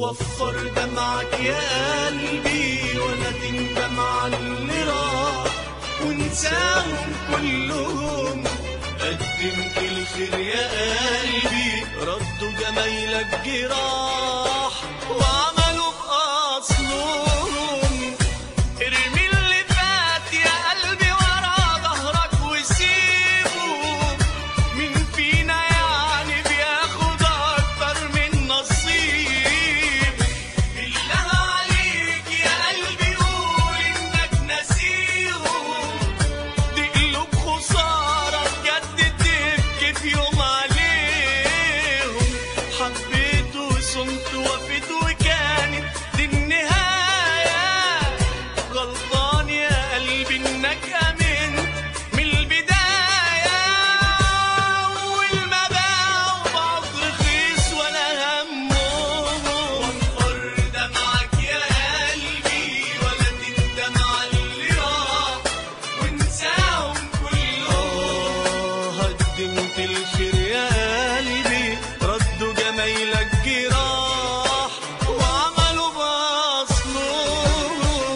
وفر دمعك يا قلبي ولا تندم على اللي راح وانساهم كلهم قدمت الخير يا قلبي ردوا جمايلك جراح وعملوا بأصلهم ارمي اللي فات يا قلبي ورا ظهرك وسيبه مين فينا يعني بياخد اكتر من نصيب بالله عليك يا قلبي قول انك نسيهم دي قلوب خسارة بجد تبكي في يوم عليهم حبيت وصمت وفيت وكانت دي النهاية غلطان يا قلبي انك امنت من البداية أول ما باعوا بعض رخيص ولا همهم وفر دمعك يا قلبي ولا تندم على اللي راح وانساهم كلهم قدمت الخير يا قلبي ردوا جمايلك جراح وعملوا بأصلهم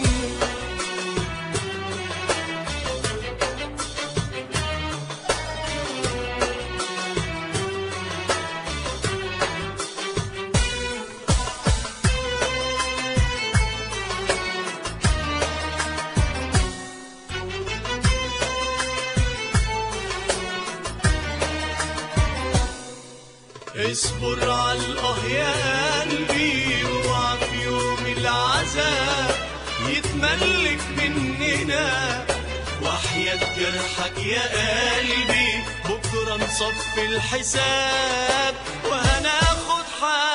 اصبر على الاه يا قلبي واوعى في يوم العذاب يتملك مننا وحياة جرحك يا قلبي بكرة نصفي الحساب وهناخد حق